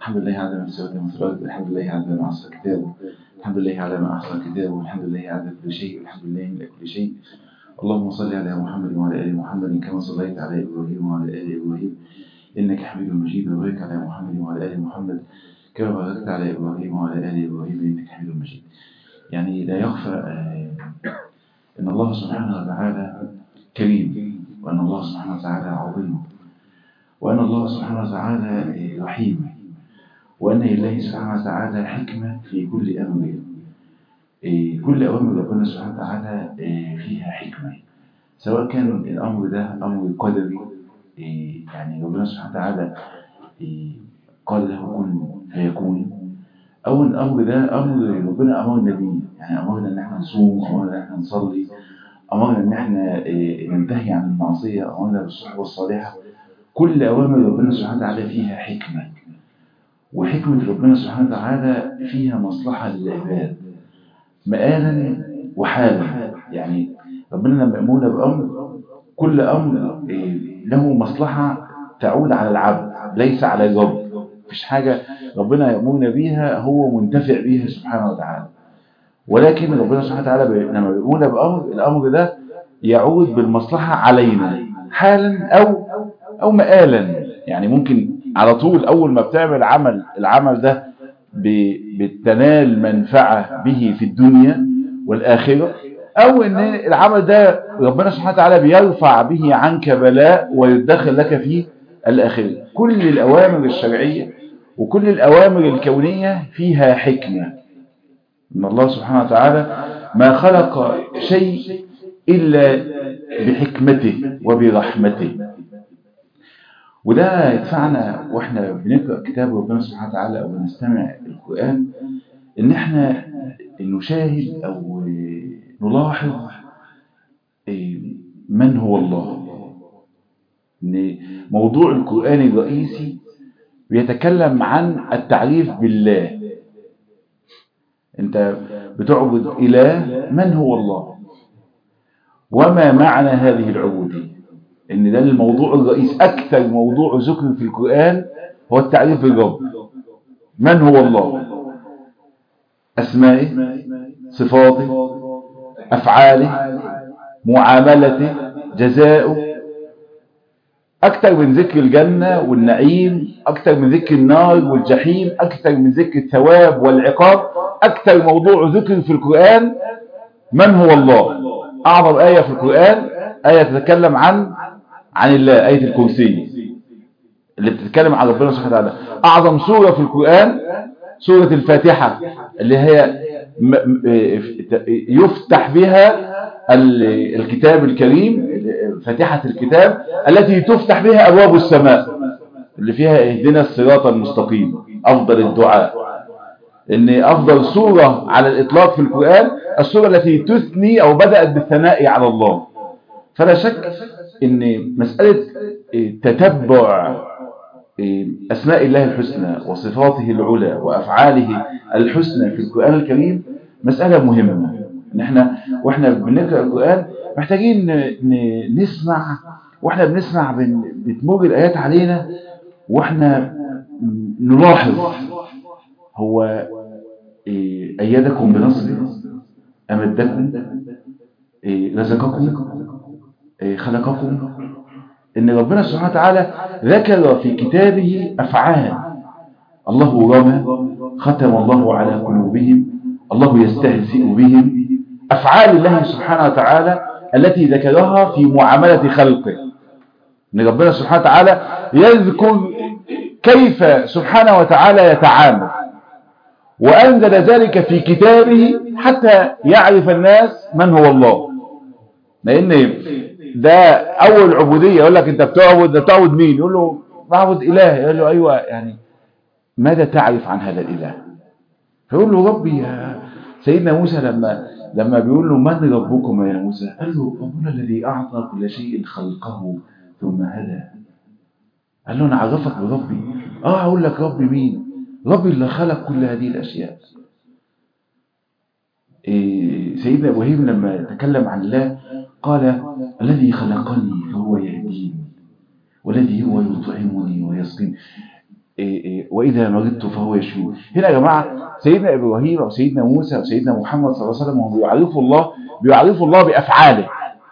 الحمد لله على ما سوى من الأرض الحمد لله على ما أحصى كتابه الحمد لله على ما أحصى كتابه الحمد لله على كل شيء الحمد لله من كل شيء اللهم صل على محمد وعلى آل محمد كما صليت على إبراهيم وعلى آل إبراهيم إنك حميد مجيد وبارك على محمد وعلى آل محمد كما باركت على إبراهيم وعلى آل إبراهيم إنك حميد مجيد يعني لا يخفى أن الله سبحانه وتعالى كريم وأن الله سبحانه وتعالى عظيم وأن الله سبحانه وتعالى رحيم وأن لله سبحانه وتعالى حكمة في كل أمر كل أوامر ربنا سبحانه وتعالى فيها حكمة سواء كان الأمر ده أمر قدري يعني ربنا سبحانه وتعالى قال له كن فيكون أو الأمر ده أمر ربنا أمرنا به يعني أمرنا إن احنا نصوم أمرنا إن احنا نصلي أمرنا إن احنا ننتهي عن المعصية أمرنا بالصحبة الصالحة كل أوامر ربنا سبحانه وتعالى فيها حكمة وحكمة ربنا سبحانه وتعالى فيها مصلحة للعباد مآلا وحالا يعني ربنا لما يأمرنا بأمر كل أمر له مصلحة تعود على العبد ليس على الرب مفيش حاجة ربنا يأمرنا بيها هو منتفع بيها سبحانه وتعالى ولكن ربنا سبحانه وتعالى لما يأمرنا بأمر الأمر ده يعود بالمصلحة علينا حالا أو أو مآلا يعني ممكن على طول أول ما بتعمل عمل العمل ده بتنال منفعة به في الدنيا والآخرة أو أن العمل ده ربنا سبحانه وتعالى بيرفع به عنك بلاء ويدخل لك فيه الآخرة كل الأوامر الشرعية وكل الأوامر الكونية فيها حكمة إن الله سبحانه وتعالى ما خلق شيء إلا بحكمته وبرحمته وده يدفعنا واحنا بنقرأ كتاب ربنا سبحانه وتعالى أو بنستمع القرآن إن احنا نشاهد أو نلاحظ من هو الله إن موضوع القرآن الرئيسي بيتكلم عن التعريف بالله انت بتعبد إله من هو الله وما معنى هذه العبودية ان ده الموضوع الرئيس اكثر موضوع ذكر في القرآن هو التعريف بالرب من هو الله اسمائه صفاته افعاله معاملته جزاؤه اكثر من ذكر الجنة والنعيم اكثر من ذكر النار والجحيم اكثر من ذكر الثواب والعقاب اكثر موضوع ذكر في القرآن من هو الله اعظم آية في القرآن آية تتكلم عن عن الله آية الكرسي اللي بتتكلم عن ربنا سبحانه وتعالى أعظم سورة في القرآن سورة الفاتحة اللي هي يفتح بها الكتاب الكريم فاتحة الكتاب التي تفتح بها أبواب السماء اللي فيها اهدنا الصراط المستقيم أفضل الدعاء ان أفضل سورة على الإطلاق في القرآن السورة التي تثني أو بدأت بالثناء على الله فلا شك ان مسألة تتبع أسماء الله الحسنى وصفاته العلى وأفعاله الحسنى في القرآن الكريم مسألة مهمة ان احنا واحنا بنقرأ القرآن محتاجين نسمع واحنا بنسمع بتمر الآيات علينا واحنا نلاحظ هو أيدكم بنصره أمدكم رزقكم خلقكم ان ربنا سبحانه وتعالى ذكر في كتابه افعال الله رمى ختم الله على قلوبهم الله يستهزئ بهم افعال الله سبحانه وتعالى التي ذكرها في معاملة خلقه ان ربنا سبحانه وتعالى يذكر كيف سبحانه وتعالى يتعامل وأنزل ذلك في كتابه حتى يعرف الناس من هو الله لأن ده أول عبودية يقول لك أنت بتعبد ده بتعبد مين يقول له بعبد إله يقول له أيوة يعني ماذا تعرف عن هذا الإله فيقول له ربي يا سيدنا موسى لما لما بيقول له من ربكم يا موسى قال له ربنا الذي أعطى كل شيء خلقه ثم هدى قال له أنا أعرفك بربي آه أقول لك ربي مين ربي اللي خلق كل هذه الأشياء إيه سيدنا إبراهيم لما تكلم عن الله قال الذي خلقني فهو يهديني والذي هو يطعمني ويسقيني إيه إيه وإذا مرضت فهو يشفين هنا يا جماعة سيدنا إبراهيم أو سيدنا موسى أو سيدنا محمد صلى الله عليه وسلم هم بيعرفوا الله بيعرفوا الله بأفعاله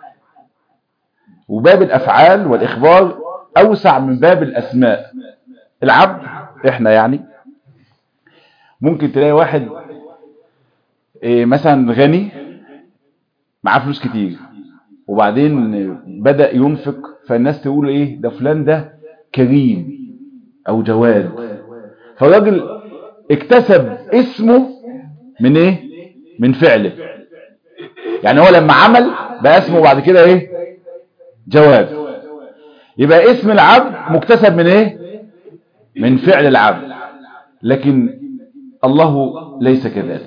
وباب الأفعال والإخبار أوسع من باب الأسماء العبد إحنا يعني ممكن تلاقي واحد إيه مثلا غني معاه فلوس كتير وبعدين بدأ ينفق فالناس تقول ايه ده فلان ده كريم او جواد فالراجل اكتسب اسمه من ايه من فعله يعني هو لما عمل بقى اسمه بعد كده ايه جواد يبقى اسم العبد مكتسب من ايه من فعل العبد لكن الله ليس كذلك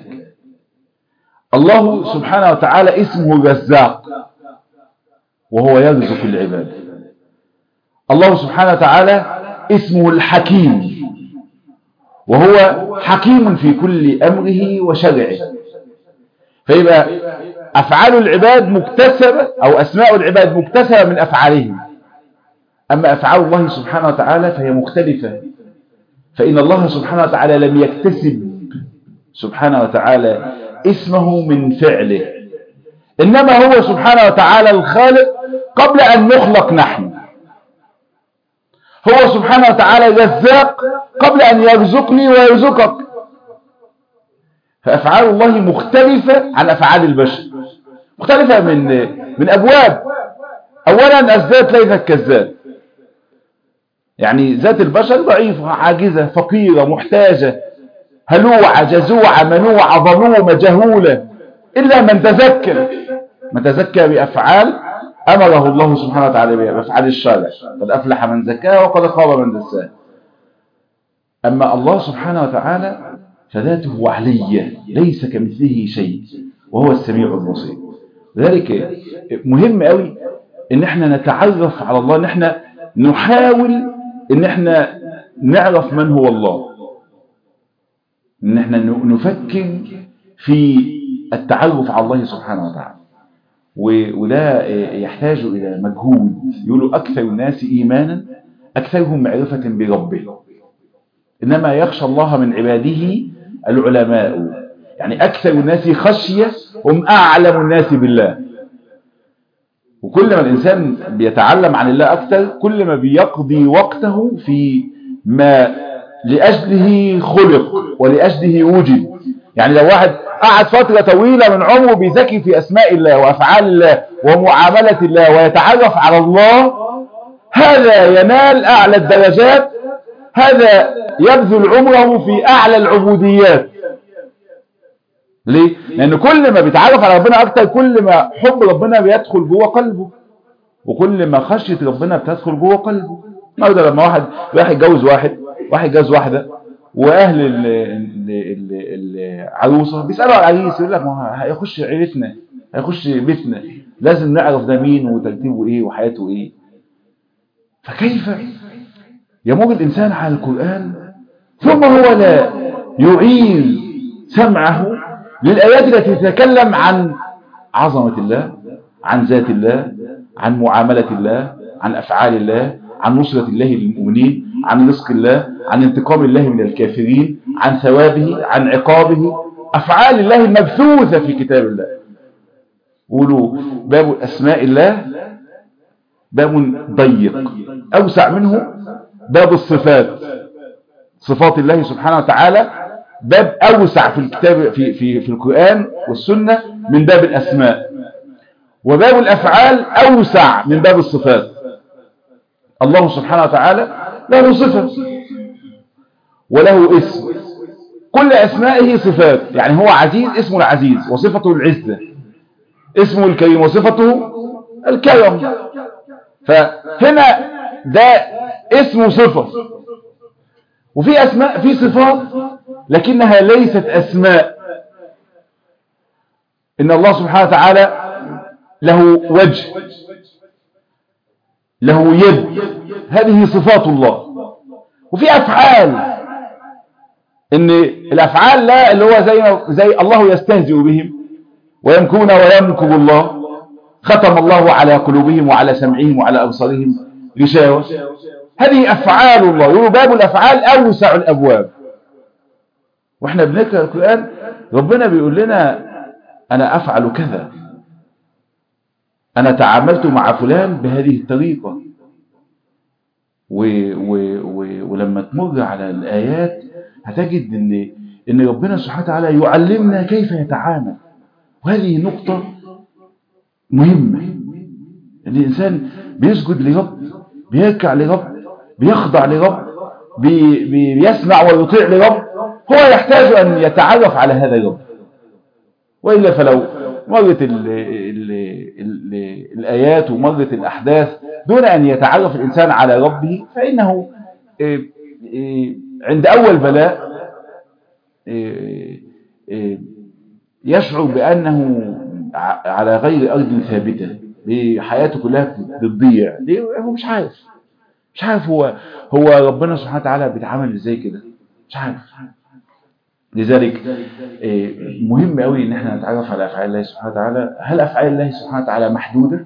الله سبحانه وتعالى اسمه الرزاق وهو يرزق العباد الله سبحانه وتعالى اسمه الحكيم وهو حكيم في كل أمره وشرعه فيبقى أفعال العباد مكتسبة أو أسماء العباد مكتسبة من أفعالهم أما أفعال الله سبحانه وتعالى فهي مختلفة فإن الله سبحانه وتعالى لم يكتسب سبحانه وتعالى اسمه من فعله إنما هو سبحانه وتعالى الخالق قبل أن نخلق نحن هو سبحانه وتعالى رزاق قبل أن يرزقني ويرزقك فأفعال الله مختلفة عن أفعال البشر مختلفة من من أبواب أولا الذات ليست كالذات يعني ذات البشر ضعيفة عاجزة فقيرة محتاجة هلوعة جزوعة منوعة ظلومة جهولة إلا من تزكى من تزكى بأفعال أمره الله سبحانه وتعالى بها بأفعال الشارع قد أفلح من زكاه وقد خاب من دساه أما الله سبحانه وتعالى فذاته علية ليس كمثله شيء وهو السميع البصير ذلك مهم قوي ان احنا نتعرف على الله ان احنا نحاول ان احنا نعرف من هو الله ان احنا نفكر في التعرف على الله سبحانه وتعالى وده يحتاج إلى مجهود يقولوا أكثر الناس إيمانا أكثرهم معرفة بربه إنما يخشى الله من عباده العلماء يعني أكثر الناس خشية هم أعلم الناس بالله وكل ما الإنسان بيتعلم عن الله أكثر كل ما بيقضي وقته في ما لأجله خلق ولأجله وجد يعني لو واحد قعد فترة طويلة من عمره بيذاكر في أسماء الله وأفعال الله ومعاملة الله ويتعرف على الله هذا ينال أعلى الدرجات هذا يبذل عمره في أعلى العبوديات ليه؟ لأن كل ما بيتعرف على ربنا أكتر كل ما حب ربنا بيدخل جوه قلبه وكل ما خشية ربنا بتدخل جوه قلبه النهارده لما واحد واحد يتجوز واحد واحد جوز واحدة واهل العروسه بيسالوا على العريس يقول لك ما هيخش عيلتنا هيخش بيتنا لازم نعرف ده مين وترتيبه ايه وحياته ايه فكيف يمر الانسان على القران ثم هو لا يعين سمعه للايات التي تتكلم عن عظمه الله عن ذات الله عن معامله الله عن افعال الله عن نصره الله للمؤمنين عن رزق الله عن انتقام الله من الكافرين عن ثوابه عن عقابه أفعال الله المبثوثة في كتاب الله قولوا باب أسماء الله باب ضيق أوسع منه باب الصفات صفات الله سبحانه وتعالى باب أوسع في الكتاب في, في, في القرآن والسنة من باب الأسماء وباب الأفعال أوسع من باب الصفات الله سبحانه وتعالى له صفة وله اسم كل أسمائه صفات يعني هو عزيز اسمه العزيز وصفته العزة اسمه الكريم وصفته الكرم فهنا ده اسمه صفة وفي أسماء في صفات لكنها ليست أسماء إن الله سبحانه وتعالى له وجه له يد هذه صفات الله وفي أفعال ان الافعال لا اللي هو زي زي الله يستهزئ بهم ويمكرون ويمكر الله ختم الله على قلوبهم وعلى سمعهم وعلى ابصارهم غشاوه هذه أفعال الله يقولوا باب الأفعال أوسع الأبواب وإحنا بنقرأ القرآن ربنا بيقول لنا أنا أفعل كذا أنا تعاملت مع فلان بهذه الطريقة و و و ولما تمر على الآيات هتجد إن إن ربنا سبحانه وتعالى يعلمنا كيف يتعامل وهذه نقطة مهمة إن الإنسان بيسجد لرب بيركع لرب بيخضع لرب بي بيسمع ويطيع لرب هو يحتاج أن يتعرف على هذا الرب وإلا فلو مرت ال ال ال الآيات ومرت الأحداث دون أن يتعرف الإنسان على ربه فإنه عند أول بلاء يشعر بأنه على غير أرض ثابتة حياته كلها بتضيع ليه هو مش عارف مش عارف هو هو ربنا سبحانه وتعالى بيتعامل ازاي كده مش عارف لذلك مهم قوي ان احنا نتعرف على افعال الله سبحانه وتعالى هل افعال الله سبحانه وتعالى محدودة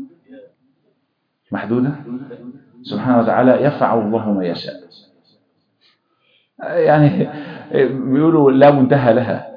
محدودة سبحانه وتعالى يفعل الله ما يشاء يعني بيقولوا لا منتهى لها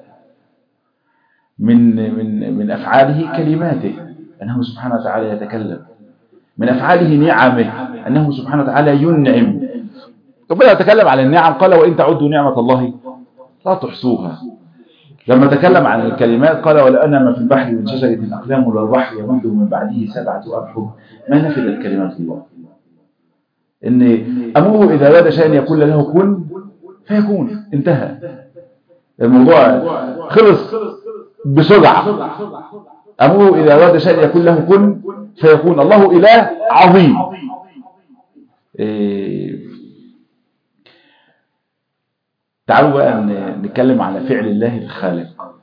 من من من افعاله كلماته انه سبحانه وتعالى يتكلم من افعاله نعمه انه سبحانه وتعالى ينعم ربنا يتكلم عن النعم قال وان تعدوا نعمه الله لا تحصوها لما تكلم عن الكلمات قال ولا أنا ما في البحر من شجرة أقلام ولا البحر يمد من بعده سبعة أبحر ما نفذت كلمات الله إن أمره إذا أراد شيئا يقول له كن فيكون انتهى الموضوع خلص بسرعة أمره إذا أراد شيئا يقول له كن فيكون الله إله عظيم إيه تعالوا بقى نتكلم على فعل الله الخالق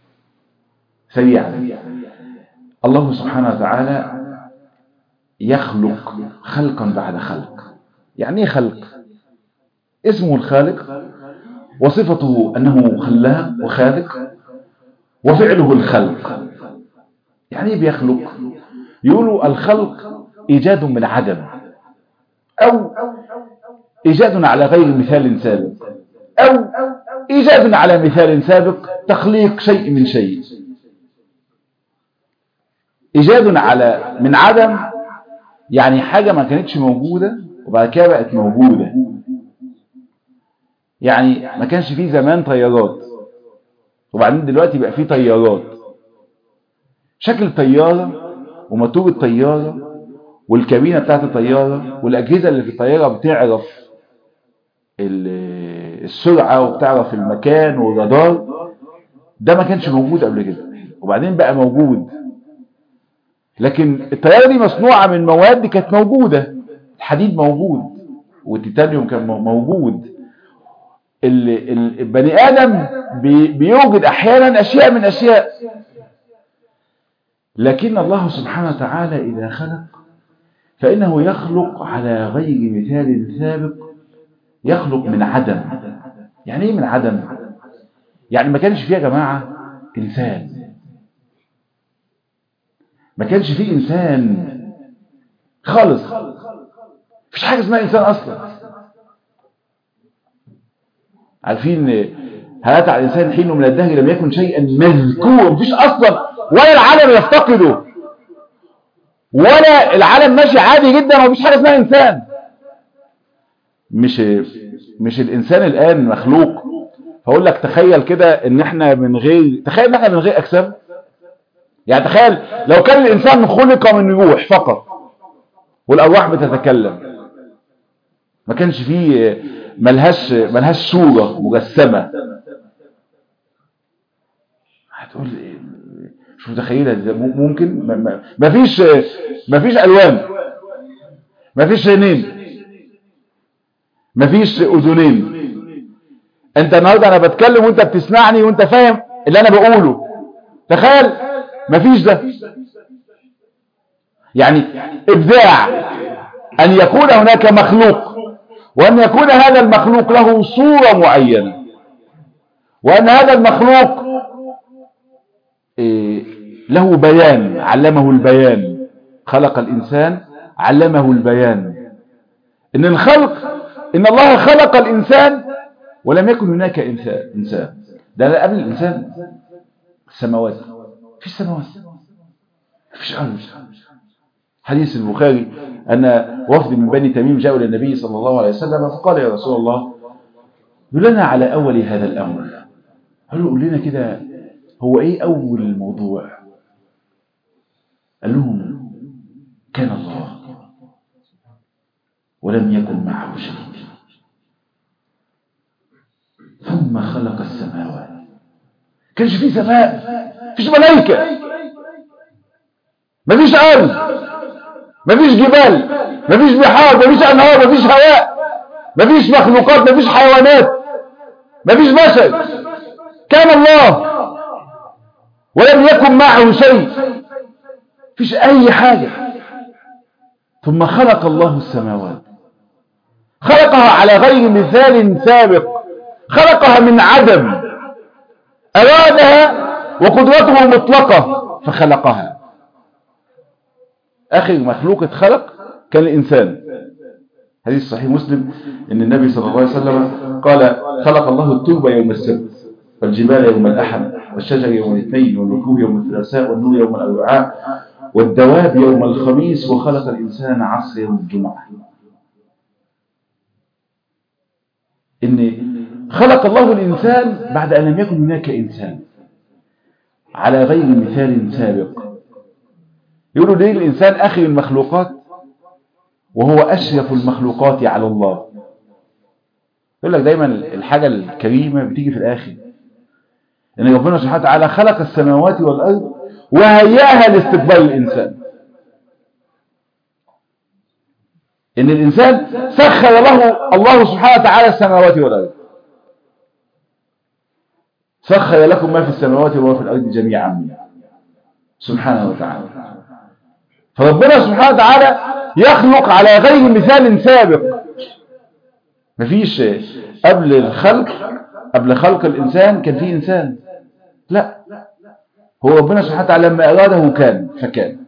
سريعا الله سبحانه وتعالى يخلق خلقا بعد خلق يعني ايه خلق اسمه الخالق وصفته انه خلاق وخالق وفعله الخلق يعني ايه بيخلق يقولوا الخلق ايجاد من عدم او ايجاد على غير مثال سابق أو إيجاد على مثال سابق تخليق شيء من شيء إيجاد على من عدم يعني حاجة ما كانتش موجودة وبعد كده بقت موجودة يعني ما كانش فيه زمان طيارات وبعدين دلوقتي بقى فيه طيارات شكل الطيارة وموتور الطيارة والكابينة بتاعت الطيارة والأجهزة اللي في الطيارة بتعرف السرعة وبتعرف المكان والرادار ده ما كانش موجود قبل كده وبعدين بقى موجود لكن الطيارة دي مصنوعة من مواد كانت موجودة الحديد موجود والتيتانيوم كان موجود البني آدم بيوجد أحيانا أشياء من أشياء لكن الله سبحانه وتعالى إذا خلق فإنه يخلق على غير مثال سابق يخلق من عدم يعني ايه من عدم يعني ما كانش فيه يا جماعة إنسان ما كانش فيه إنسان خالص مفيش حاجة اسمها إنسان أصلا عارفين هل أتى على الإنسان حين من الدهر لم يكن شيئا مذكور مفيش أصلا ولا العالم يفتقده ولا العالم ماشي عادي جدا ومفيش حاجة اسمها إنسان مش مش الإنسان الآن مخلوق فأقول لك تخيل كده إن إحنا من غير تخيل إن إحنا من غير أجسام يعني تخيل لو كان الإنسان خلق من روح فقط والأرواح بتتكلم ما كانش فيه ملهاش ملهاش صورة مجسمة هتقول مش متخيلة ممكن ما فيش ما فيش ألوان ما فيش عينين ما فيش أذنين انت النهاردة انا بتكلم وانت بتسمعني وانت فاهم اللي انا بقوله تخيل مفيش ده يعني ابداع ان يكون هناك مخلوق وان يكون هذا المخلوق له صورة معينة وان هذا المخلوق له بيان علمه البيان خلق الانسان علمه البيان إن الخلق إن الله خلق الإنسان ولم يكن هناك إنسان إنسان ده قبل الإنسان السماوات في السماوات فيش أرض حديث البخاري أن وفد من بني تميم جاءوا للنبي صلى الله عليه وسلم فقال يا رسول الله دلنا على أول هذا الأمر قالوا قول لنا كده هو إيه أول الموضوع قال لهم كان الله ولم يكن معه شيء ثم خلق السماوات كانش في سماء فيش ملائكة مفيش أرض مفيش جبال مفيش بحار مفيش أنهار مفيش هواء مفيش مخلوقات مفيش حيوانات مفيش بشر كان الله ولم يكن معه شيء فيش أي حاجة ثم خلق الله السماوات خلقها على غير مثال سابق خلقها من عدم أرادها وقدرته مطلقة فخلقها آخر مخلوق اتخلق كان الإنسان حديث صحيح مسلم إن النبي صلى الله عليه وسلم قال خلق الله الترب يوم السبت والجبال يوم الأحد والشجر يوم الاثنين والوجوه يوم الثلاثاء والنور يوم الأربعاء والدواب يوم الخميس وخلق الإنسان عصر يوم الجمعة إن خلق الله الإنسان بعد أن لم يكن هناك إنسان على غير مثال سابق يقولوا ليه الإنسان أخي المخلوقات وهو أشرف المخلوقات على الله يقول لك دايما الحاجة الكريمة بتيجي في الآخر إن ربنا سبحانه وتعالى خلق السماوات والأرض وهيئها لاستقبال الإنسان إن الإنسان سخر له الله سبحانه وتعالى السماوات والأرض سخر لكم ما في السماوات وما في الأرض جميعا سبحانه وتعالى فربنا سبحانه وتعالى يخلق على غير مثال سابق مفيش قبل الخلق قبل خلق الإنسان كان فيه إنسان لا هو ربنا سبحانه وتعالى لما أراده كان فكان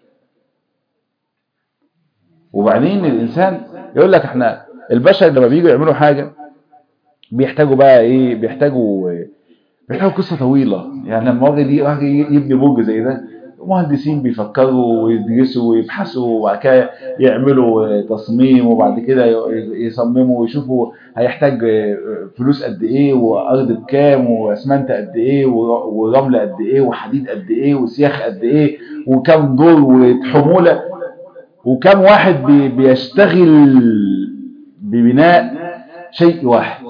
وبعدين الإنسان يقول لك احنا البشر لما بييجوا يعملوا حاجة بيحتاجوا بقى ايه بيحتاجوا بيحتاجوا قصة طويلة يعني لما واحد يبني برج زي ده مهندسين بيفكروا ويدرسوا ويبحثوا وبعد كده يعملوا تصميم وبعد كده يصمموا ويشوفوا هيحتاج فلوس قد ايه وارض بكام واسمنت قد ايه ورمل قد ايه وحديد قد ايه وسياخ قد ايه وكم دور وحموله وكم واحد بيشتغل ببناء شيء واحد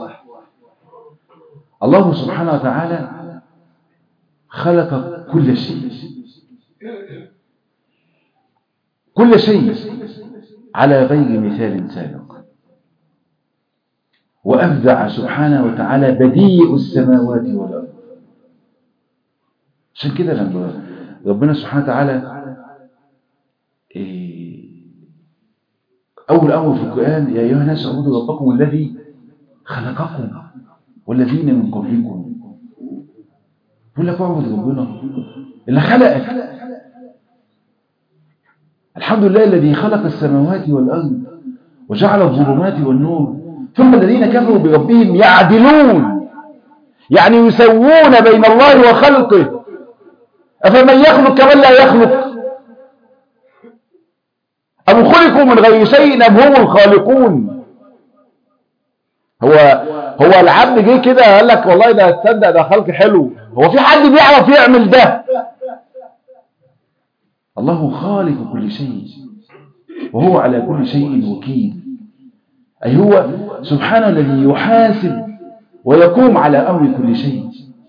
الله سبحانه وتعالى خلق كل شيء كل شيء على غير مثال سابق وأبدع سبحانه وتعالى بديع السماوات والأرض عشان كده لما ربنا سبحانه وتعالى أول أمر في القرآن يا أيها الناس اعبدوا ربكم الذي خلقكم والذين من قبلكم يقول لك اعبد ربنا اللي خلقك الحمد لله الذي خلق السماوات والأرض وجعل الظلمات والنور ثم الذين كفروا بربهم يعدلون يعني يسوون بين الله وخلقه أفمن يخلق كمن لا يخلق أم خلقوا من غير شيء أم هم الخالقون هو هو العبد جه كده قال لك والله ده تصدق ده خلق حلو هو في حد بيعرف يعمل ده الله خالق كل شيء وهو على كل شيء وكيل أي هو سبحانه الذي يحاسب ويقوم على أمر كل شيء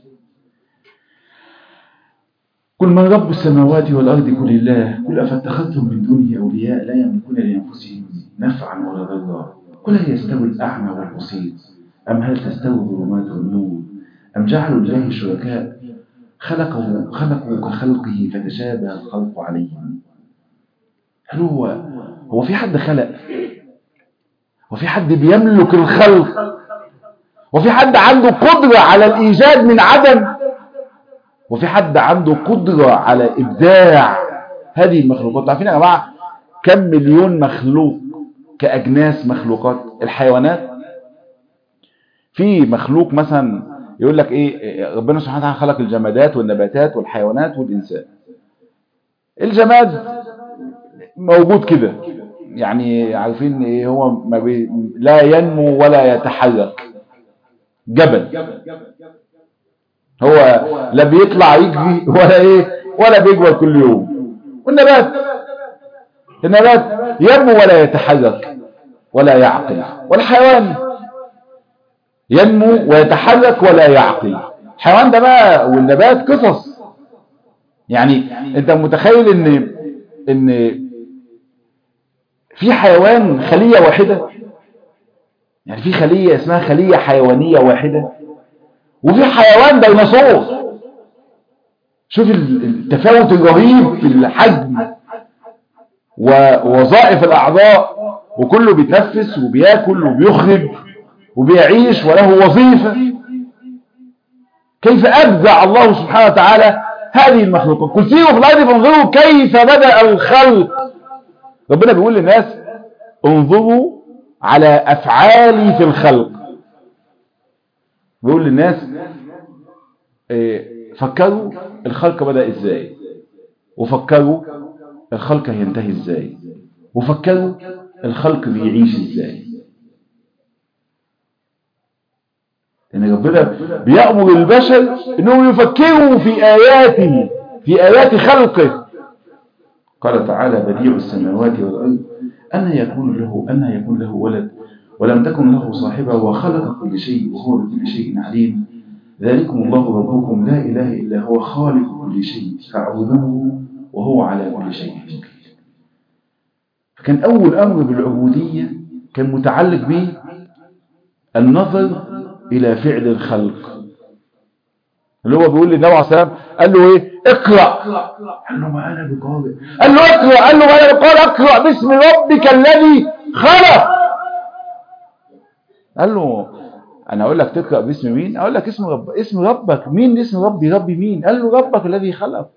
كل من رب السماوات والأرض كل الله كل أفاتخذتم من دونه أولياء لا يملكون لأنفسهم نفعا ولا ضرا قل هل يستوي الأعمى والبصير أم هل تستوي الظلمات والنور أم جعلوا لله شركاء خلقوا خلقوا كخلقه فتشابه الخلق عليهم هل هو هو في حد خلق وفي حد بيملك الخلق وفي حد عنده قدرة على الإيجاد من عدم وفي حد عنده قدرة على إبداع هذه المخلوقات عارفين يا جماعة كم مليون مخلوق كأجناس مخلوقات الحيوانات في مخلوق مثلا يقول لك ايه ربنا سبحانه وتعالى خلق الجمادات والنباتات والحيوانات والإنسان الجماد موجود كده يعني عارفين ايه هو ما بي لا ينمو ولا يتحرك جبل هو لا بيطلع يجري ولا ايه ولا بيكبر كل يوم والنبات النبات ينمو ولا يتحرك ولا يعقل والحيوان ينمو ويتحرك ولا يعقل الحيوان ده بقى والنبات قصص يعني انت متخيل ان ان في حيوان خلية واحدة يعني في خلية اسمها خلية حيوانية واحدة وفي حيوان ديناصور شوف التفاوت الرهيب في الحجم ووظائف الأعضاء وكله بيتنفس وبياكل وبيخرج وبيعيش وله وظيفة كيف أبدع الله سبحانه وتعالى هذه المخلوقات قل سيروا في الأرض فانظروا كيف بدأ الخلق ربنا بيقول للناس انظروا على أفعالي في الخلق بيقول للناس فكروا الخلق بدأ ازاي وفكروا الخلق هينتهي ازاي وفكروا الخلق بيعيش ازاي ان ربنا بيأمر البشر انهم يفكروا في آياته في آيات خلقه قال تعالى بديع السماوات والأرض أن يكون له أن يكون له ولد ولم تكن له صاحبة وخلق كل شيء وهو بكل شيء عليم ذلكم الله ربكم لا إله إلا هو خالق كل شيء فاعبدوه وهو على كل شيء وكيل فكان أول أمر بالعبودية كان متعلق به النظر إلى فعل الخلق اللي هو بيقول للنبي عليه السلام قال له ايه اقرأ قال له ما انا بقارئ قال له اقرأ قال له ما انا بقارئ اقرأ باسم ربك الذي خلق قال له انا اقول لك تقرأ باسم مين اقول لك اسم رب اسم ربك مين اسم ربي ربي مين قال له ربك الذي خلق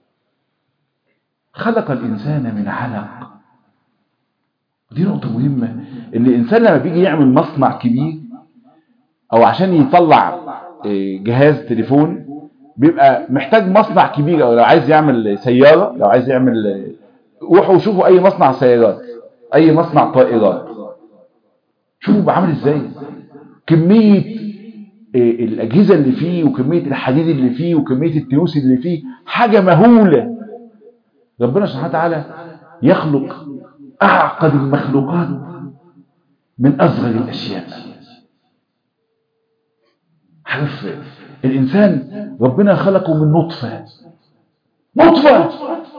خلق الانسان من علق دي نقطة مهمة ان الانسان لما بيجي يعمل مصنع كبير او عشان يطلع جهاز تليفون بيبقى محتاج مصنع كبير او لو عايز يعمل سيارة لو عايز يعمل روحوا شوفوا اي مصنع سيارات اي مصنع طائرات شوفوا عامل ازاي كمية الاجهزة اللي فيه وكمية الحديد اللي فيه وكمية التيوس اللي فيه حاجة مهولة ربنا سبحانه وتعالى يخلق اعقد المخلوقات من اصغر الاشياء عارف الإنسان ربنا خلقه من نطفة نطفة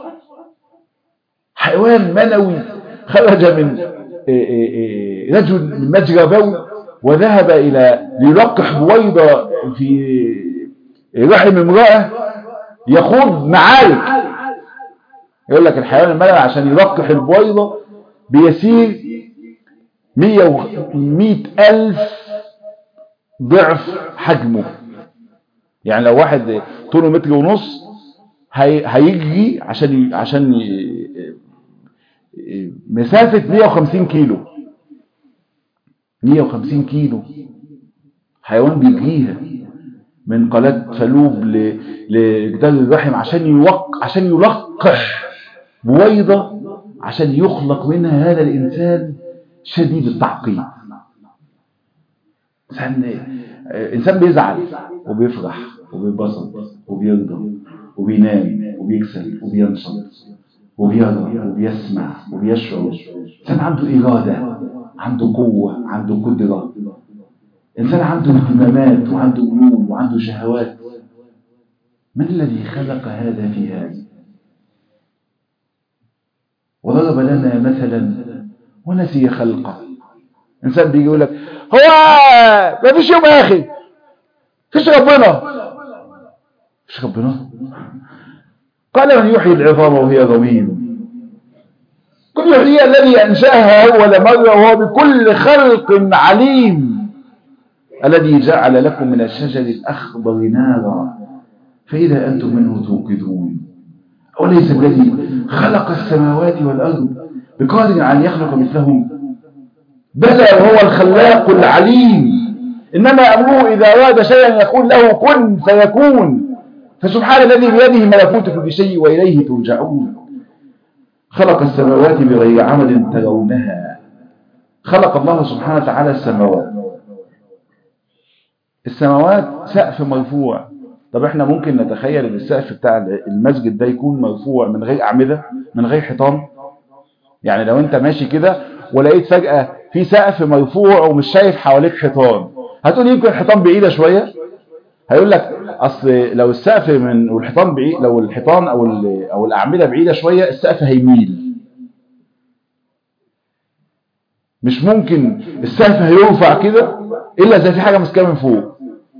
حيوان منوي خرج من رجل من مجرى بول وذهب إلى ليلقح بويضة في رحم امرأة يخوض معارك يقول لك الحيوان المنوي عشان يلقح البويضة بيسير مية, و... مية ألف ضعف حجمه يعني لو واحد طوله متر ونص هي... هيجري عشان ي... عشان ي... مسافة 150 كيلو 150 كيلو حيوان بيجريها من قلات فلوب ل... لجدال الرحم عشان يوق عشان يلقح بويضة عشان يخلق منها هذا الإنسان شديد التعقيد إنسان إنسان بيزعل وبيفرح وبيبسط وبيرضى وبينام وبيكسل وبينشط وبيرى وبيسمع وبيشعر إنسان عنده إرادة عنده قوة عنده قدرة إنسان عنده اهتمامات وعنده ميول وعنده شهوات من الذي خلق هذا في هذا وضرب لنا مثلا ونسي خلقه إنسان بيجي يقول لك هو ما فيش يوم آخر فيش ربنا فيش ربنا قال من يحيي العظام وهي رميم قل يحيي الذي أنشأها أول مرة وهو بكل خلق عليم الذي جعل لكم من الشجر الأخضر نارا فإذا أنتم منه توقدون أوليس الذي خلق السماوات والأرض بقادر أن يخلق مثلهم بلى وهو الخلاق العليم إنما أمره إذا أراد شيئا يقول له كن فيكون فسبحان الذي بيده ملكوت كل شيء وإليه ترجعون خلق السماوات بغير عمل ترونها خلق الله سبحانه وتعالى السماوات السماوات سقف مرفوع طب احنا ممكن نتخيل ان السقف بتاع المسجد ده يكون مرفوع من غير أعمدة من غير حيطان يعني لو انت ماشي كده ولقيت فجأة في سقف مرفوع ومش شايف حواليك حيطان هتقول يمكن الحيطان بعيدة شوية هيقول لك اصل لو السقف من والحيطان بعيد لو الحيطان او او الاعمده بعيده شويه السقف هيميل مش ممكن السقف هيرفع كده الا اذا في حاجه ماسكاه من فوق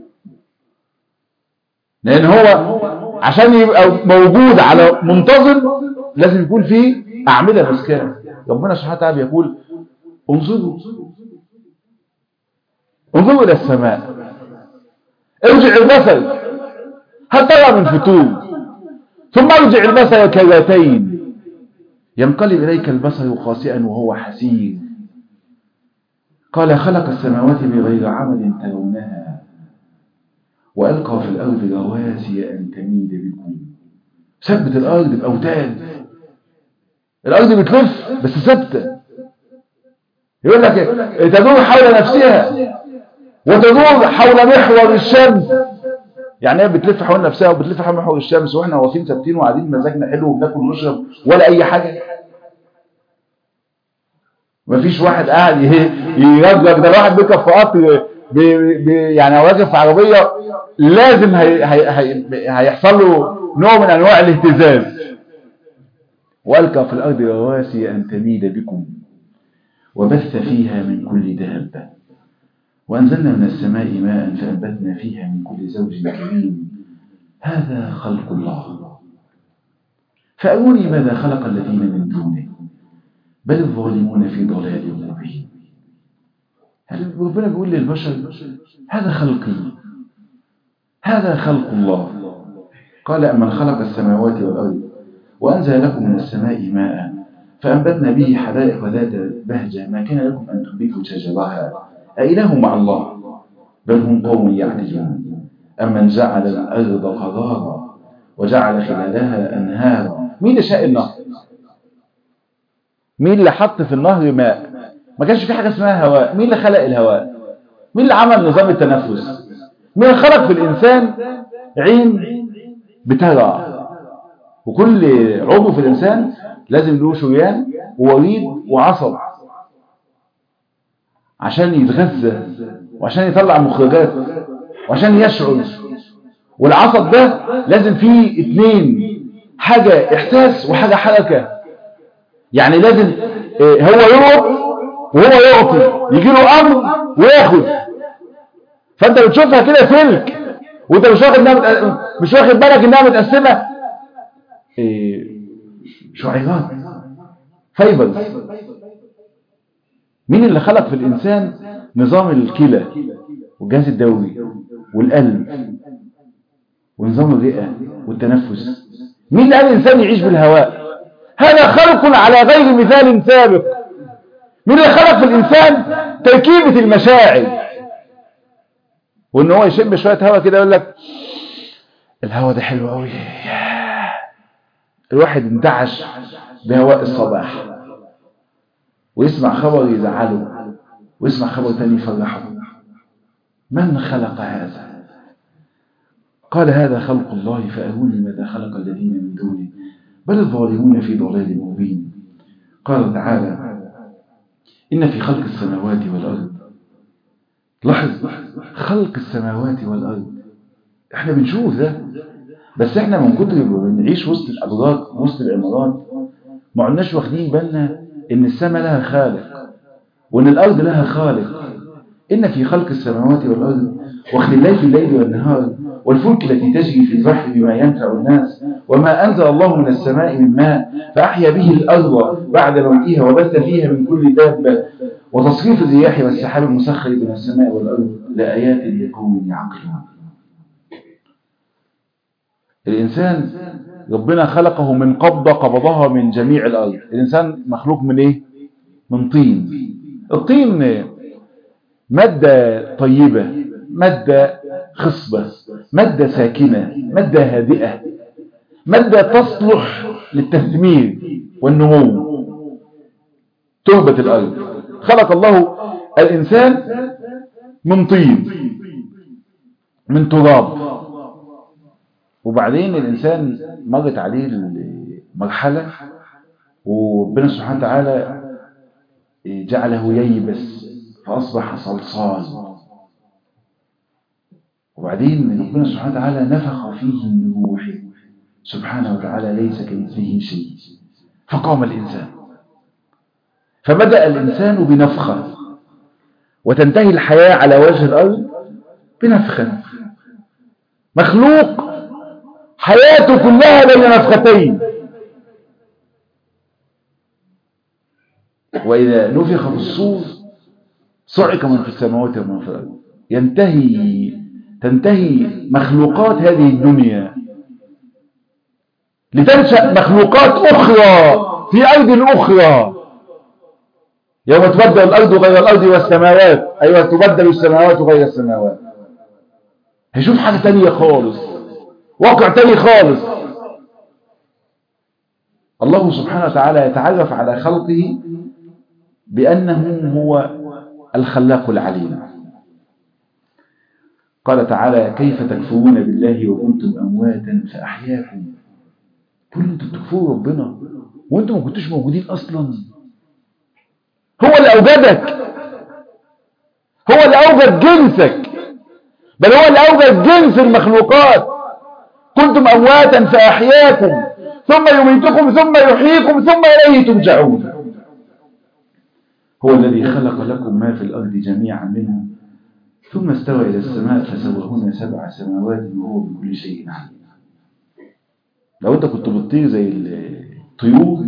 لان هو عشان يبقى موجود على منتظم لازم يكون فيه اعمده ماسكاه ربنا سبحانه وتعالى بيقول انظروا انظروا الى السماء ارجع البصر هل ترى من فتور ثم ارجع البصر كرتين ينقلب إليك البصر خاسئا وهو حسير قال خلق السماوات بغير عمل ترونها وألقى في الأرض رواسي أن تميد بكم ثبت الأرض بأوتاد الأرض بتلف بس ثابته يقول لك تدور حول نفسها وتدور حول محور الشمس يعني هي بتلف حول نفسها وبتلف حول محور الشمس واحنا واقفين ثابتين وقاعدين مزاجنا حلو وبناكل ونشرب ولا اي حاجه مفيش واحد قاعد يرجع ده واحد بيركب في قطر بي بي يعني واقف في عربيه لازم هي هي هي هيحصل له نوع من انواع الاهتزاز والقى في الارض رواسي ان تميد بكم وبث فيها من كل دابه وأنزلنا من السماء ماء فأنبتنا فيها من كل زوج كريم هذا خلق الله فأروني ماذا خلق الذين من دونه بل الظالمون في ضلال مبين هل ربنا بيقول للبشر هذا خلقي هذا خلق الله قال أمن خلق السماوات والأرض وأنزل لكم من السماء ماء فأنبتنا به حدائق ذات بهجة ما كان لكم أن تنبتوا شجرها أإله مع الله بل هم قوم يعدلون أمن جعل الأرض قرارا وجعل خلالها أنهارا مين اللي شاء النهر مين اللي حط في النهر ماء ما كانش في حاجة اسمها هواء مين اللي خلق الهواء مين اللي عمل نظام التنفس مين اللي خلق في الإنسان عين بترى وكل عضو في الإنسان لازم له شريان ووريد وعصب عشان يتغذى وعشان يطلع مخرجات وعشان يشعر والعصب ده لازم فيه اتنين حاجة احساس وحاجة حركة يعني لازم هو يروح وهو يعطي يجي له امر وياخد فانت بتشوفها كده سلك وانت مش واخد انها مش واخد بالك انها متقسمه شعيرات فايبرز مين اللي خلق في الإنسان نظام الكلى والجهاز الدوري والقلب ونظام الرئة والتنفس مين اللي قال الإنسان يعيش بالهواء هذا خلق على غير مثال سابق مين اللي خلق في الإنسان تركيبة المشاعر وإن هو يشم شوية هواء كده يقول لك الهواء ده حلو قوي الواحد انتعش بهواء الصباح ويسمع خبر يزعله ويسمع خبر تاني يفرحه من خلق هذا قال هذا خلق الله فأروني ماذا خلق الذين من دونه بل الظالمون في ضلال مبين قال تعالى إن في خلق السماوات والأرض لاحظ خلق السماوات والأرض احنا بنشوف ده بس احنا من كتر بنعيش وسط الأبراج وسط العمارات ما عدناش واخدين بالنا ان السماء لها خالق وان الارض لها خالق ان في خلق السماوات والارض واختلاف الليل والنهار والفلك التي تجري في البحر بما ينفع الناس وما انزل الله من السماء من ماء فاحيا به الارض بعد موتها وبث فيها من كل دابه وتصريف الرياح والسحاب المسخر بين السماء والارض لايات لقوم يعقلون الانسان ربنا خلقه من قبضة قبضها من جميع الأرض الإنسان مخلوق من إيه؟ من طين الطين مادة طيبة مادة خصبة مادة ساكنة مادة هادئة مادة تصلح للتثمير والنمو تربة الأرض خلق الله الإنسان من طين من تراب وبعدين الإنسان مرت عليه المرحلة وربنا سبحانه وتعالى جعله ييبس فأصبح صلصال وبعدين ربنا سبحانه وتعالى نفخ فيه من روحه سبحانه وتعالى ليس كمثله شيء فقام الإنسان فبدأ الإنسان بنفخة وتنتهي الحياة على وجه الأرض بنفخة مخلوق حياته كلها بين نفختين وإذا نفخ في الصور صعق من في السماوات ومن في الأرض ينتهي تنتهي مخلوقات هذه الدنيا لتنشأ مخلوقات أخرى في أرض أخرى يوم تبدل الأرض غير الأرض والسماوات أيوة تبدل السماوات غير السماوات هيشوف حاجة تانية خالص واقع تاني خالص الله سبحانه وتعالى يتعرف على خلقه بأنه هو الخلاق العليم قال تعالى كيف تكفرون بالله وكنتم أمواتا فأحياكم كل انتم تكفروا ربنا وانتم ما كنتوش موجودين أصلا هو اللي أوجدك هو اللي أوجد جنسك بل هو اللي أوجد جنس المخلوقات كنتم أمواتا فأحياكم ثم يميتكم ثم يحييكم ثم إليه ترجعون هو الذي خلق لكم ما في الأرض جميعا منه ثم استوى إلى السماء فسواهن سبع سماوات وهو بكل شيء عليم لو أنت كنت بتطير زي الطيور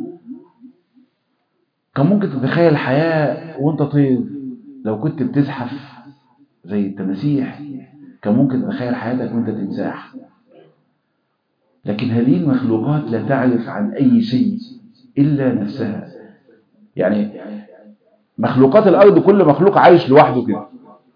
كان ممكن تتخيل الحياة وانت طير لو كنت بتزحف زي التماسيح كان ممكن تتخيل حياتك وانت تمساح لكن هذه المخلوقات لا تعرف عن أي شيء إلا نفسها يعني مخلوقات الأرض كل مخلوق عايش لوحده كده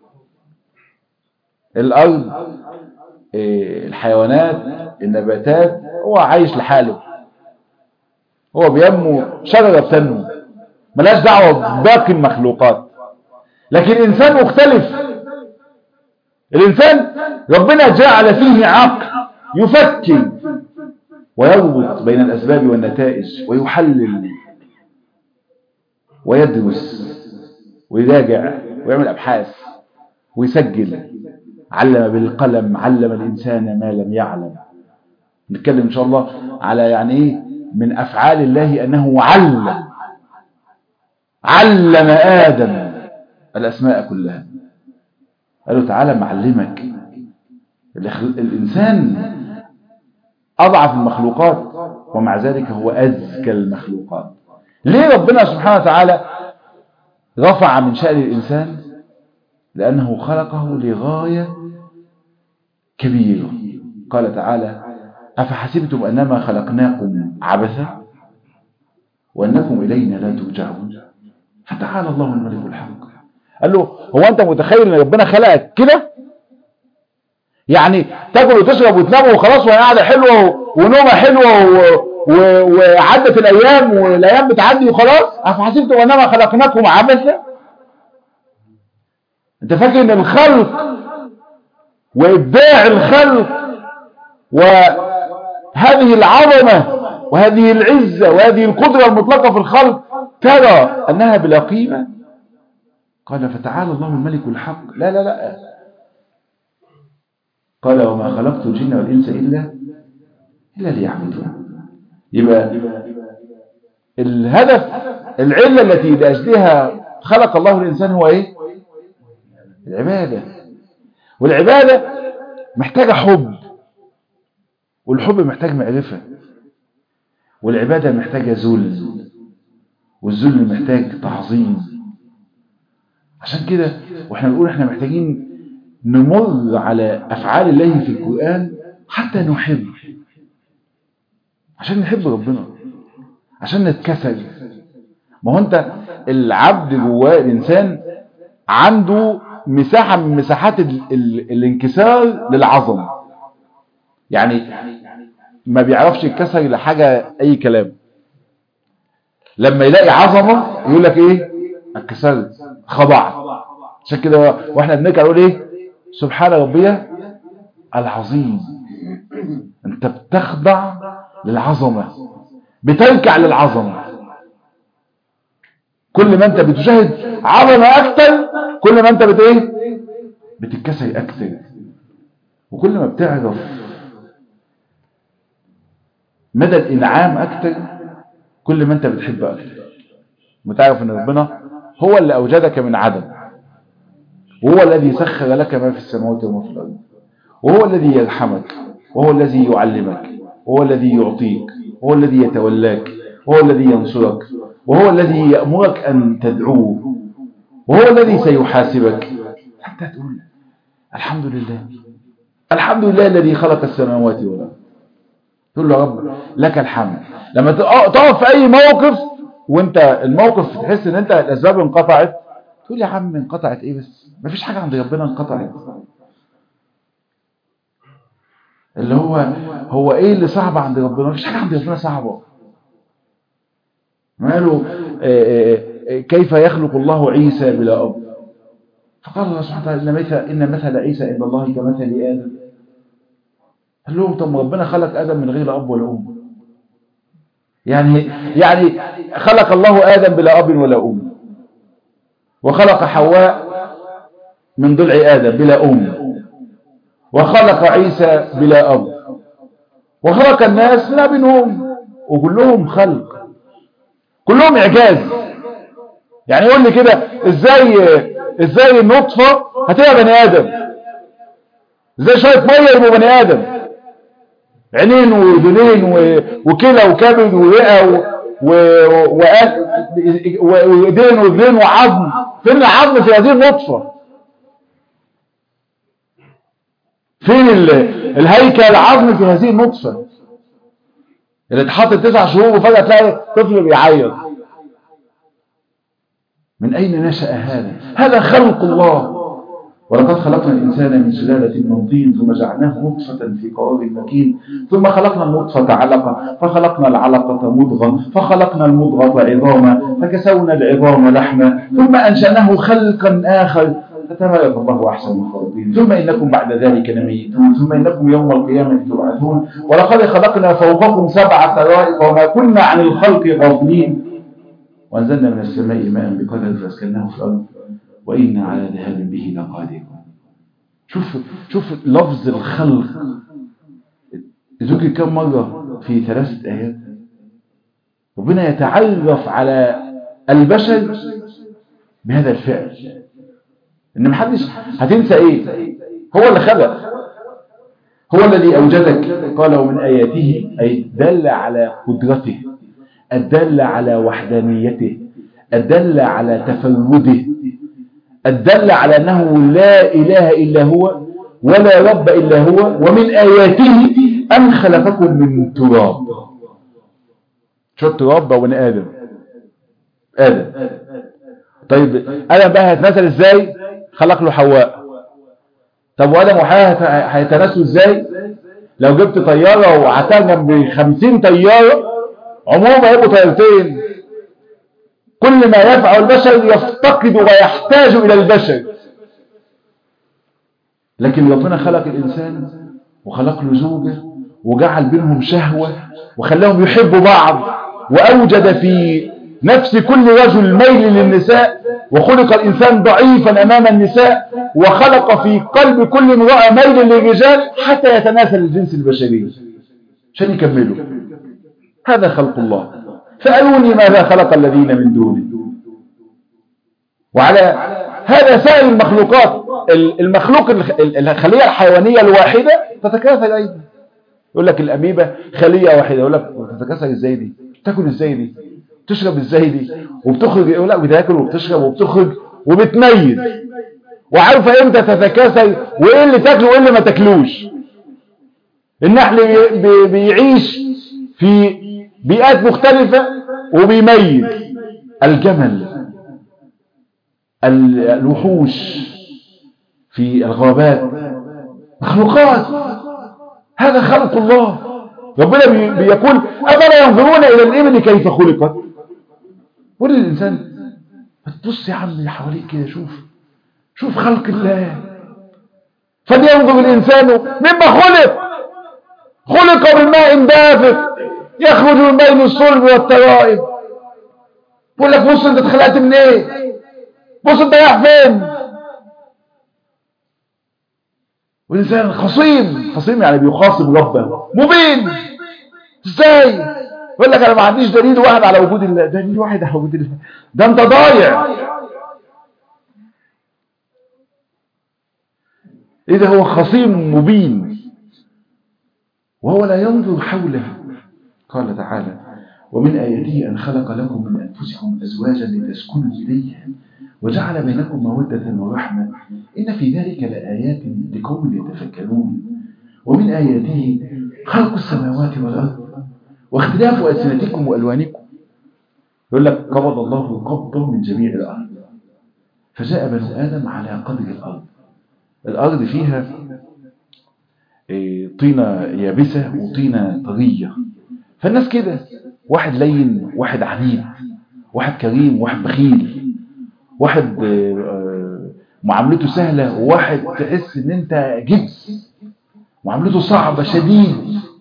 الأرض الحيوانات النباتات هو عايش لحاله هو بينمو شجرة بتنمو ملاش دعوة بباقي المخلوقات لكن الإنسان مختلف الإنسان ربنا جعل فيه عقل يفكر ويربط بين الأسباب والنتائج ويحلل ويدرس ويراجع ويعمل أبحاث ويسجل علم بالقلم علم الإنسان ما لم يعلم نتكلم إن شاء الله على يعني إيه من أفعال الله أنه علم علم آدم الأسماء كلها قال له تعالى معلمك الإنسان أضعف المخلوقات ومع ذلك هو أزكى المخلوقات ليه ربنا سبحانه وتعالى رفع من شأن الإنسان لأنه خلقه لغاية كبيرة قال تعالى أفحسبتم أنما خلقناكم عبثا وأنكم إلينا لا ترجعون فتعالى الله الملك الحق قال له هو أنت متخيل أن ربنا خلقك كده يعني تاكل وتشرب وتنام وخلاص وهي قاعده حلوه ونومه حلوه و... و... وعدت الايام والايام بتعدي وخلاص افحسبتم انما خلقناكم عبثا انت فاكر ان الخلق وابداع الخلق وهذه العظمه وهذه العزه وهذه القدره المطلقه في الخلق ترى انها بلا قيمه قال فتعالى الله الملك الحق لا لا لا قال وما خلقت الجن والإنس إلا إلا ليعبدون يبقى الهدف العلة التي لأجلها خلق الله الإنسان هو إيه العبادة والعبادة محتاجة حب والحب محتاج معرفة والعبادة محتاجة ذل والذل محتاج تعظيم عشان كده واحنا بنقول احنا محتاجين نمر على أفعال الله في القرآن حتى نحب عشان نحب ربنا عشان نتكسر ما هو انت العبد جواه الانسان عنده مساحة من مساحات ال ال الانكسار للعظمة يعني ما بيعرفش يتكسر لحاجة اي كلام لما يلاقي عظمة يقول لك ايه اتكسرت خضعت عشان كده واحنا بنرجع نقول ايه سبحان ربي العظيم انت بتخضع للعظمة بتركع للعظمة كل ما انت بتشاهد عظمة اكتر كل ما انت بت ايه بتتكسر اكتر وكل ما بتعرف مدى الانعام اكتر كل ما انت بتحب اكتر وتعرف ان ربنا هو اللي اوجدك من عدم وهو الذي سخر لك ما في السماوات وما في الارض وهو الذي يرحمك وهو الذي يعلمك وهو الذي يعطيك وهو الذي يتولاك وهو الذي ينصرك وهو الذي يأمرك أن تدعوه وهو الذي سيحاسبك حتى تقول الحمد لله الحمد لله الذي خلق السماوات والأرض تقول له رب لك الحمد لما تقف في أي موقف وانت الموقف تحس ان انت الأسباب انقطعت تقول يا عم انقطعت ايه بس مفيش حاجة عند ربنا انقطعت اللي هو هو ايه اللي صعب عند ربنا مفيش حاجة عند ربنا صعبة قالوا كيف يخلق الله عيسى بلا أب فقال الله سبحانه وتعالى إن مثل, إن مثل عيسى عند الله كمثل آدم قال لهم طب ربنا خلق آدم من غير أب ولا أم يعني يعني خلق الله آدم بلا أب ولا أم وخلق حواء من ضلع آدم بلا أم وخلق عيسى بلا أب وخلق الناس لا بينهم وكلهم خلق كلهم إعجاز يعني يقول لي كده إزاي إزاي النطفة هتبقى بني آدم إزاي شوية مية يبقوا بني آدم عينين ودنين وكلى وكبد ورئة وإيدين ورجلين وعظم فين العظم في هذه النطفة فين الهيكل العظمي في هذه النطفة اللي اتحط تسع شهور وفجأة تلاقي طفل بيعيط من أين نشأ هذا هذا خلق الله ولقد خلقنا الإنسان من سلالة من طين ثم جعلناه نطفة في قرار مكين ثم خلقنا النطفة علقة فخلقنا العلقة مضغة فخلقنا المضغة عظاما فكسونا العظام لحما ثم أنشأناه خلقا آخر فتبارك الله أحسن الخالقين ثم إنكم بعد ذلك لميتون ثم إنكم يوم القيامة تبعثون ولقد خلقنا فوقكم سبع طرائق وما كنا عن الخلق غافلين وأنزلنا من السماء ماء بقدر فأسكناه في الأرض وإنا على ذهاب به لقادرون شوف شوف لفظ الخلق ذكر كم مرة في ثلاثة آيات ربنا يتعرف على البشر بهذا الفعل ان محدش هتنسى ايه هو اللي خلق هو الذي اوجدك قال ومن اياته اي دل على قدرته الدل على وحدانيته الدل على تفرده الدل على انه لا اله الا هو ولا رب الا هو ومن اياته ان خلقكم من تراب شو التراب ده بني ادم ادم طيب ادم بقى هيتنزل ازاي خلق له حواء طب وادم وحواء هيتناسوا ازاي لو جبت طيارة وعتها جنب 50 طيارة عموما هيبقوا طيارتين كل ما يفعل البشر يفتقد ويحتاج الى البشر لكن ربنا خلق الانسان وخلق له زوجة وجعل بينهم شهوة وخلاهم يحبوا بعض واوجد في نفس كل رجل ميل للنساء وخلق الإنسان ضعيفا أمام النساء وخلق في قلب كل امرأة ميل للرجال حتى يتناسل الجنس البشري عشان يكملوا هذا خلق الله فأروني ماذا خلق الذين من دونه وعلى هذا سائر المخلوقات المخلوق الخلية الحيوانية الواحدة تتكاثر أيضا يقول لك الأميبة خلية واحدة يقول لك تتكاثر ازاي دي تاكل ازاي دي تشرب ازاي دي وبتخرج لا بتاكل وبتشرب وبتخرج وبتميز وعارفه امتى تتكاثر وايه اللي تاكله وايه اللي ما تاكلوش النحل بي بيعيش في بيئات مختلفة وبيميز الجمل الوحوش في الغابات مخلوقات هذا خلق الله ربنا بيقول أفلا ينظرون إلى الإبل كيف خلقت قول للإنسان بص يا عم اللي حواليك كده شوف شوف خلق الله فلينظر الإنسان مما خلق خلق من ماء دافق يخرج من بين الصلب والترائب بقول لك بص انت اتخلقت من ايه بص انت رايح فين والإنسان خصيم خصيم يعني بيخاصم ربه مبين ازاي يقول لك انا ما عنديش دليل واحد على وجود الله دليل واحد على وجود الله ده انت ضايع اذا هو خصيم مبين وهو لا ينظر حوله قال تعالى ومن آياته أن خلق لكم من أنفسكم أزواجا لتسكنوا إليها وجعل بينكم مودة ورحمة إن في ذلك لآيات لقوم يتفكرون ومن آياته خلق السماوات والأرض واختلاف ألسنتكم وألوانكم يقول لك قبض الله قبضة من جميع الأرض فجاء بنو آدم على قدر الأرض الأرض فيها طينة يابسة وطينة طرية فالناس كده واحد لين واحد عنيد واحد كريم واحد بخيل واحد معاملته سهلة وواحد تحس ان انت جبس معاملته صعبة شديد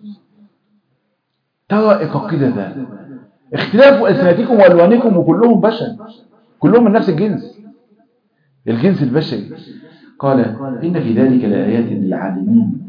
ترى كده ده اختلاف ألسنتكم وألوانكم وكلهم بشر كلهم من نفس الجنس الجنس البشري قال إن في ذلك لآيات للعالمين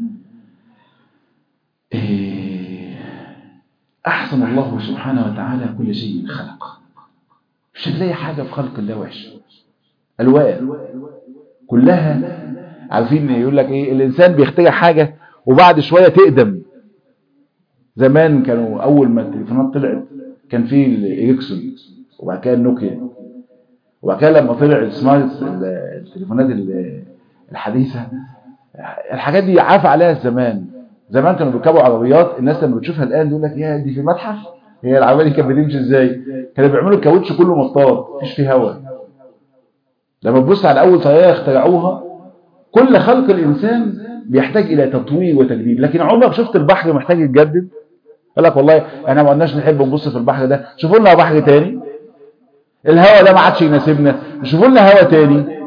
أحسن الله سبحانه وتعالى كل شيء خلق مش هتلاقي حاجة في خلق الله وحش ألوان كلها عارفين يقول لك إيه الإنسان بيخترع حاجة وبعد شوية تقدم زمان كانوا أول ما التليفونات طلعت كان في الإريكسون وبعد كده النوكيا وبعد كده لما طلع السمارت التليفونات الحديثة الحاجات دي عاف عليها الزمان زمان كانوا بيركبوا عربيات الناس لما بتشوفها الآن يقول لك يا دي في المتحف هي العربية دي كانت بتمشي ازاي كانوا بيعملوا الكاوتش كله مطاط مفيش فيه هواء لما تبص على أول طيارة اخترعوها كل خلق الإنسان بيحتاج إلى تطوير وتجديد لكن عمرك شفت البحر محتاج يتجدد قال لك والله احنا ما قلناش نحب نبص في البحر ده شوفوا لنا بحر تاني الهواء ده ما عادش يناسبنا شوفوا لنا هواء تاني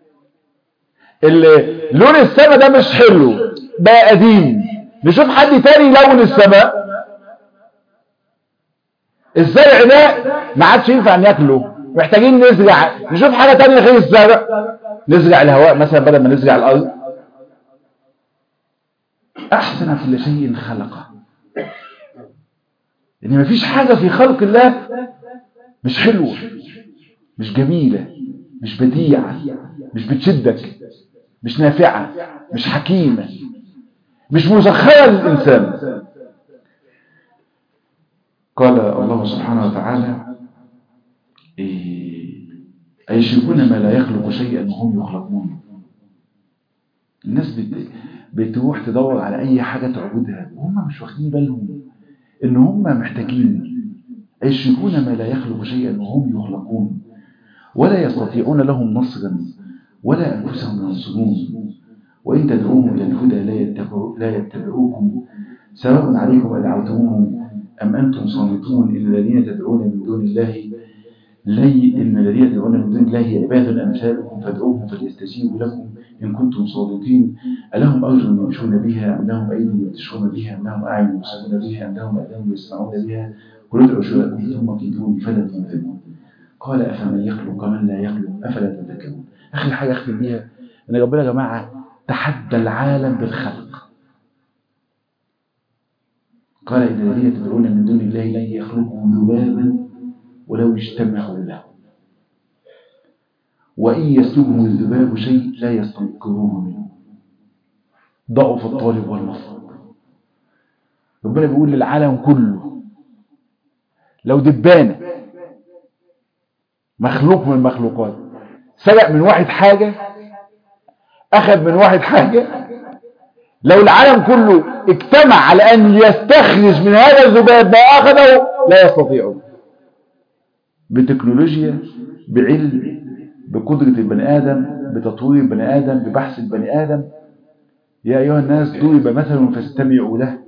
لون السماء ده مش حلو بقى قديم نشوف حد تاني يلون السماء الزرع ده ما عادش ينفع ناكله محتاجين نزرع نشوف حاجة تانية غير الزرع نزرع الهواء مثلا بدل ما نزرع الأرض أحسن كل شيء خلقه إن مفيش حاجة في خلق الله مش حلوة مش جميلة مش بديعة مش بتشدك مش نافعة مش حكيمة مش مسخرة للإنسان قال الله سبحانه وتعالى أيشركون ما لا يخلق شيئا وهم يخلقون الناس بت... بتروح تدور على أي حاجة تعبدها وهم مش واخدين بالهم إن هم محتاجين يشركون ما لا يخلق شيئا وهم يخلقون ولا يستطيعون لهم نصرا ولا أنفسهم ينصرون وإن تدعوهم إلى الهدى لا, يتبعو لا يتبعوكم سواء عليكم أدعوتموهم أم أنتم صامتون إن الذين تدعون من دون الله لي إن الذين تدعون من دون الله عباد أمثالكم فادعوهم فليستجيبوا لكم إن كنتم صادقين ألهم أرجل يمشون بها أم لهم أيدي يبتشون بها أم لهم أعين يبصرون بها أم لهم أذان يسمعون بها قل ادعوا شركاءكم ثم كيدون فلا تنفذون قال أفمن يخلق كمن لا يخلق أفلا تذكرون آخر حاجة أختم بيها إن ربنا يا جماعة تحدى العالم بالخلق قال إن الذين تدعون من دون الله لن يخلقوا ذبابا ولو اجتمعوا له وإن يسلبهم الذباب شيء لا يستنقذوه منه ضعف الطالب والمطلوب ربنا بيقول للعالم كله لو دبانة مخلوق من المخلوقات سرق من واحد حاجة أخذ من واحد حاجة لو العالم كله اجتمع على أن يستخرج من هذا الذباب ما أخذه لا يستطيعون بتكنولوجيا بعلم بقدرة البني آدم بتطوير البني آدم ببحث البني آدم يا أيها الناس ضرب مثل فاستمعوا له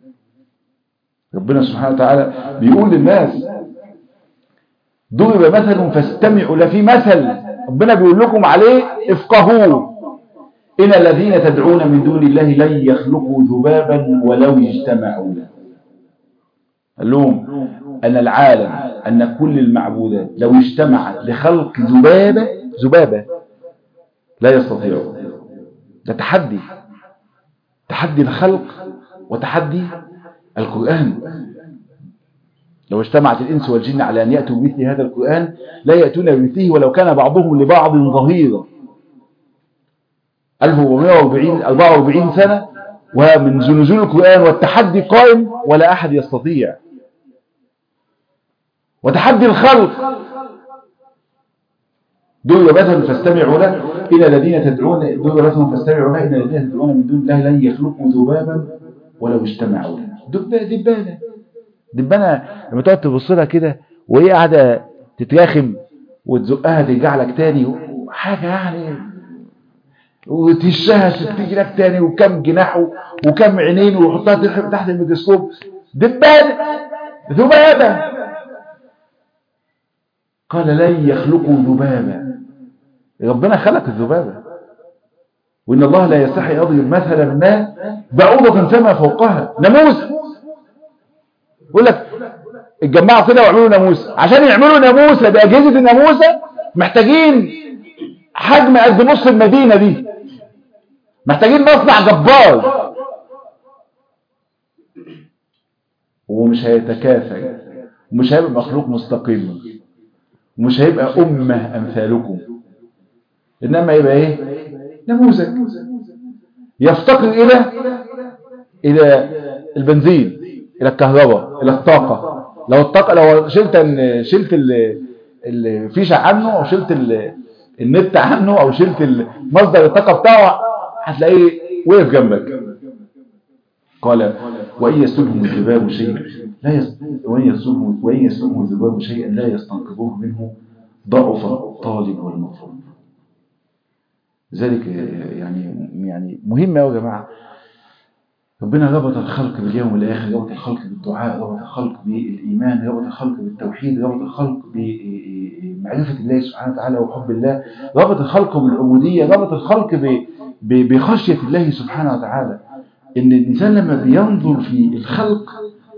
ربنا سبحانه وتعالى بيقول للناس ضرب مثل فاستمعوا له في مثل ربنا بيقول لكم عليه افقهوه إن الذين تدعون من دون الله لن يخلقوا ذبابا ولو اجتمعوا له قال لهم أن العالم أن كل المعبودات لو اجتمعت لخلق ذبابة ذبابة لا يستطيعون ده تحدي تحدي الخلق وتحدي القرآن لو اجتمعت الإنس والجن على أن يأتوا بمثل هذا القرآن لا يأتون بمثله ولو كان بعضهم لبعض ظهيرا 1440 44 سنة ومن نزول القرآن والتحدي قائم ولا أحد يستطيع وتحدي الخلق دول مثلا فاستمعوا له إلى الذين تدعون دول مثلا فاستمعوا له إلى الذين تدعون من دون الله لن يخلقوا ذبابا ولو اجتمعوا له دبانة دبانة لما تقعد تبص لها كده وهي قاعدة تتراخم وتزقها ترجع لك تاني حاجة يعني وتهشها تيجي لك تاني وكم جناح وكم عينين ويحطها تحت الميكروسكوب دبانة ذبابة قال لن يخلقوا ذبابا ربنا خلق الذبابة وإن الله لا يستحي يضرب مثلا ما بعوضة فما فوقها ناموس يقول لك اتجمعوا كده ويعملوا ناموس عشان يعملوا ناموسة بأجهزة الناموسة محتاجين حجم قد نص المدينة دي محتاجين مصنع جبار ومش هيتكاثر ومش هيبقى مخلوق مستقيم ومش هيبقى أمة أمثالكم إنما يبقى إيه نموذج يفتقر إلى إلى البنزين إلى الكهرباء إلى الطاقة لو الطاقة لو شلت شلت الفيشة عنه أو شلت النت عنه أو شلت مصدر الطاقة بتاعه هتلاقيه وقف جنبك قال وإن يسلبهم الذباب شيء لا يس... وإن يسلبهم وإن يسلبهم الذباب شيئا لا يستنقذوه منه ضعف الطالب والمطلوب ذلك يعني يعني مهم قوي يا جماعه ربنا ربط الخلق باليوم الاخر ربط الخلق بالدعاء ربط الخلق بالايمان ربط الخلق بالتوحيد ربط الخلق بمعرفه الله سبحانه وتعالى وحب الله ربط الخلق بالعبوديه ربط الخلق ب... ب... بخشيه الله سبحانه وتعالى ان الانسان لما بينظر في الخلق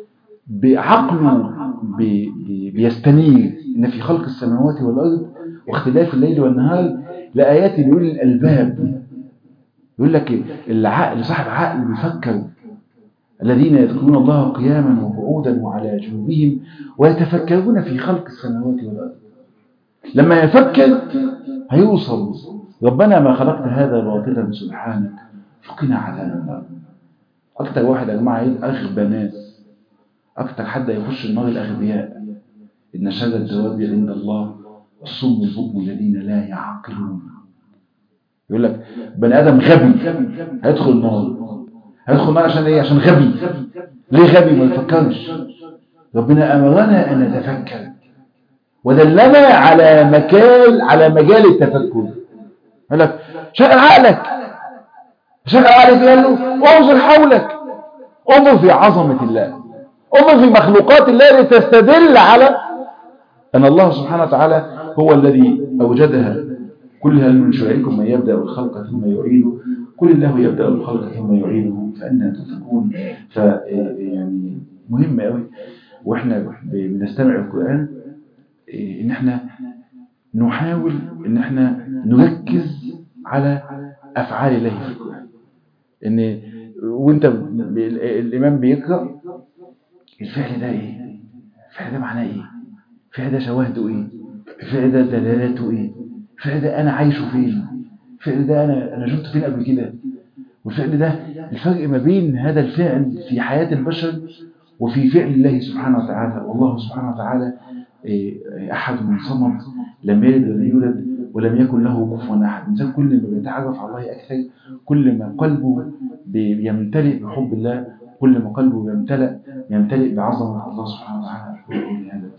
بعقله بي بي بيستنير ان في خلق السماوات والارض واختلاف الليل والنهار لايات لاولي الالباب يقول لك العقل صاحب عقل بيفكر الذين يذكرون الله قياما وقعودا وعلى جنوبهم ويتفكرون في خلق السماوات والارض لما يفكر هيوصل ربنا ما خلقت هذا باطلا سبحانك فقنا عذاب النار اكتر واحد يا جماعه اغبى ناس أكتر حد يخش النار الأغبياء إن شر الدواب عند الله الصم البكم الذين لا يعقلون يقول لك بني آدم غبي هيدخل النار هيدخل النار عشان إيه عشان غبي ليه غبي ما يفكرش ربنا أمرنا أن نتفكر ودلنا على مكان على مجال التفكر يقول لك شغل عقلك شغل عقلك قال له انظر حولك انظر في عظمة الله انظر في مخلوقات الله لتستدل على أن الله سبحانه وتعالى هو الذي أوجدها كل هل من شرعكم من يبدأ الخلق ثم يعيده كل الله يبدأ الخلق ثم يعيده فأنا تفكون ف يعني مهم قوي واحنا بنستمع القرآن ان احنا نحاول ان احنا نركز على افعال الله في القرآن ان وانت الامام بيقرأ الفعل ده ايه الفعل ده معناه ايه الفعل ده شواهده ايه الفعل ده دلالاته ايه الفعل ده انا عايشه فين الفعل ده انا انا شفته فين قبل كده والفعل ده الفرق ما بين هذا الفعل في حياة البشر وفي فعل الله سبحانه وتعالى والله سبحانه وتعالى أحد من صمد لم يلد ولم يولد ولم يكن له كفوا أحد الإنسان كل ما بيتعرف على الله أكثر كل ما قلبه بيمتلئ بحب الله كل ما قلبه يمتلئ يمتلئ بعظمة الله سبحانه وتعالى هذا